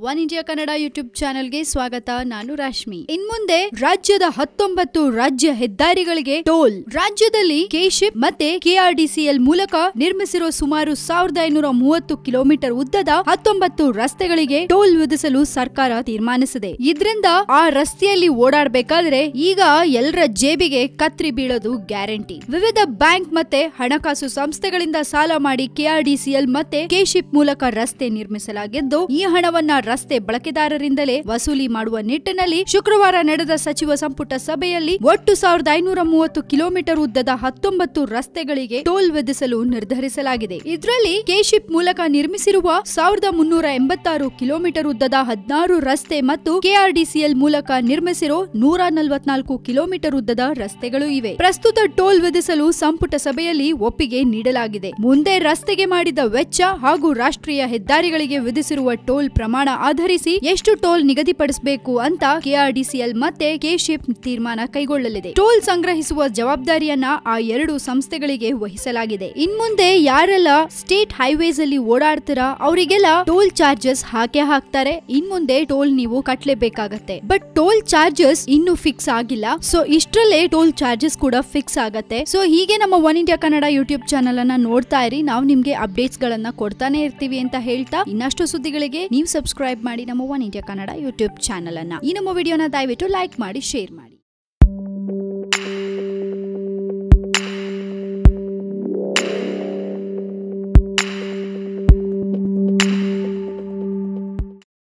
one India Kannada YouTube ಚಾನೆಲ್ಗೆ ಸ್ವಾಗತ ನಾನು ರಾಶ್ಮಿ ಇನ್ಮುಂದೆ ರಾಜ್ಯದ ಹತ್ತೊಂಬತ್ತು ರಾಜ್ಯ ಹೆದ್ದಾರಿಗಳಿಗೆ ಟೋಲ್ ರಾಜ್ಯದಲ್ಲಿ ಕೆಶಿಪ್ ಮತ್ತೆ ಕೆಆರ್ಡಿಸಿಎಲ್ ಮೂಲಕ ನಿರ್ಮಿಸಿರೋ ಸುಮಾರು ಸಾವಿರದ ಐನೂರ ಮೂವತ್ತು ಕಿಲೋಮೀಟರ್ ಉದ್ದದ ಹತ್ತೊಂಬತ್ತು ರಸ್ತೆಗಳಿಗೆ ಟೋಲ್ ವಿಧಿಸಲು ಸರ್ಕಾರ ತೀರ್ಮಾನಿಸಿದೆ ಇದ್ರಿಂದ ಆ ರಸ್ತೆಯಲ್ಲಿ ಓಡಾಡಬೇಕಾದ್ರೆ ಈಗ ಎಲ್ಲರ ಜೇಬಿಗೆ ಕತ್ರಿ ಬೀಳೋದು ಗ್ಯಾರಂಟಿ ವಿವಿಧ ಬ್ಯಾಂಕ್ ಮತ್ತೆ ಹಣಕಾಸು ಸಂಸ್ಥೆಗಳಿಂದ ಸಾಲ ಮಾಡಿ ಕೆಆರ್ಡಿಸಿಎಲ್ ಮತ್ತೆ ಕೆಶಿಪ್ ಮೂಲಕ ರಸ್ತೆ ನಿರ್ಮಿಸಲಾಗಿದ್ದು ಈ ಹಣವನ್ನ ರಸ್ತೆ ಬಳಕೆದಾರರಿಂದಲೇ ವಸೂಲಿ ಮಾಡುವ ನಿಟ್ಟಿನಲ್ಲಿ ಶುಕ್ರವಾರ ನಡೆದ ಸಚಿವ ಸಂಪುಟ ಸಭೆಯಲ್ಲಿ ಒಟ್ಟು ಸಾವಿರದ ಐನೂರ ಮೂವತ್ತು ಕಿಲೋಮೀಟರ್ ಉದ್ದದ ಹತ್ತೊಂಬತ್ತು ರಸ್ತೆಗಳಿಗೆ ಟೋಲ್ ವಿಧಿಸಲು ನಿರ್ಧರಿಸಲಾಗಿದೆ ಇದರಲ್ಲಿ ಕೆಶಿಪ್ ಮೂಲಕ ನಿರ್ಮಿಸಿರುವ ಸಾವಿರದ ಮುನ್ನೂರ ಎಂಬತ್ತಾರು ಕಿಲೋಮೀಟರ್ ಉದ್ದದ ಹದಿನಾರು ರಸ್ತೆ ಮತ್ತು ಕೆಆರ್ಡಿಸಿಎಲ್ ಮೂಲಕ ನಿರ್ಮಿಸಿರೋ ನೂರ ನಲವತ್ನಾಲ್ಕು ಕಿಲೋಮೀಟರ್ ಉದ್ದದ ರಸ್ತೆಗಳು ಇವೆ ಪ್ರಸ್ತುತ ಟೋಲ್ ವಿಧಿಸಲು ಸಂಪುಟ ಸಭೆಯಲ್ಲಿ ಒಪ್ಪಿಗೆ ನೀಡಲಾಗಿದೆ ಮುಂದೆ ರಸ್ತೆಗೆ ಮಾಡಿದ ವೆಚ್ಚ ಹಾಗೂ ರಾಷ್ಟ್ರೀಯ ಹೆದ್ದಾರಿಗಳಿಗೆ ವಿಧಿಸಿರುವ ಟೋಲ್ ಪ್ರಮಾಣ ಆಧರಿಸಿ ಎಷ್ಟು ಟೋಲ್ ನಿಗದಿಪಡಿಸಬೇಕು ಅಂತ ಕೆಆರ್ಡಿಸಿಎಲ್ ಮತ್ತೆ ಕೆಶಿಪ್ ತೀರ್ಮಾನ ಕೈಗೊಳ್ಳಲಿದೆ ಟೋಲ್ ಸಂಗ್ರಹಿಸುವ ಜವಾಬ್ದಾರಿಯನ್ನ ಆ ಎರಡು ಸಂಸ್ಥೆಗಳಿಗೆ ವಹಿಸಲಾಗಿದೆ ಇನ್ಮುಂದೆ ಯಾರೆಲ್ಲ ಸ್ಟೇಟ್ ಹೈವೇಸ್ ಅಲ್ಲಿ ಓಡಾಡ್ತೀರಾ ಅವರಿಗೆಲ್ಲ ಟೋಲ್ ಚಾರ್ಜಸ್ ಹಾಕೇ ಹಾಕ್ತಾರೆ ಇನ್ಮುಂದೆ ಟೋಲ್ ನೀವು ಕಟ್ಲೇಬೇಕಾಗತ್ತೆ ಬಟ್ ಟೋಲ್ ಚಾರ್ಜಸ್ ಇನ್ನು ಫಿಕ್ಸ್ ಆಗಿಲ್ಲ ಸೊ ಇಷ್ಟರಲ್ಲೇ ಟೋಲ್ ಚಾರ್ಜಸ್ ಕೂಡ ಫಿಕ್ಸ್ ಆಗತ್ತೆ ಸೊ ಹೀಗೆ ನಮ್ಮ one India Kannada YouTube channel ಅನ್ನ ನೋಡ್ತಾ ಇರಿ ನಾವು ನಿಮ್ಗೆ ಅಪ್ಡೇಟ್ಸ್ ಗಳನ್ನ ಕೊಡ್ತಾನೆ ಇರ್ತೀವಿ ಅಂತ ಹೇಳ್ತಾ ಇನ್ನಷ್ಟು ಸುದ್ದಿಗಳಿಗೆ ನೀವು ಸಬ್ಸ್ಕ್ರೈಬ್ ಮಾಡಿ ನಮ್ಮ one India Kannada YouTube channel ಅನ್ನ ಈ ನಮ್ಮ ವಿಡಿಯೋನ ದಯವಿಟ್ಟು ಲೈಕ್ ಮಾಡಿ ಶೇರ್ ಮಾಡಿ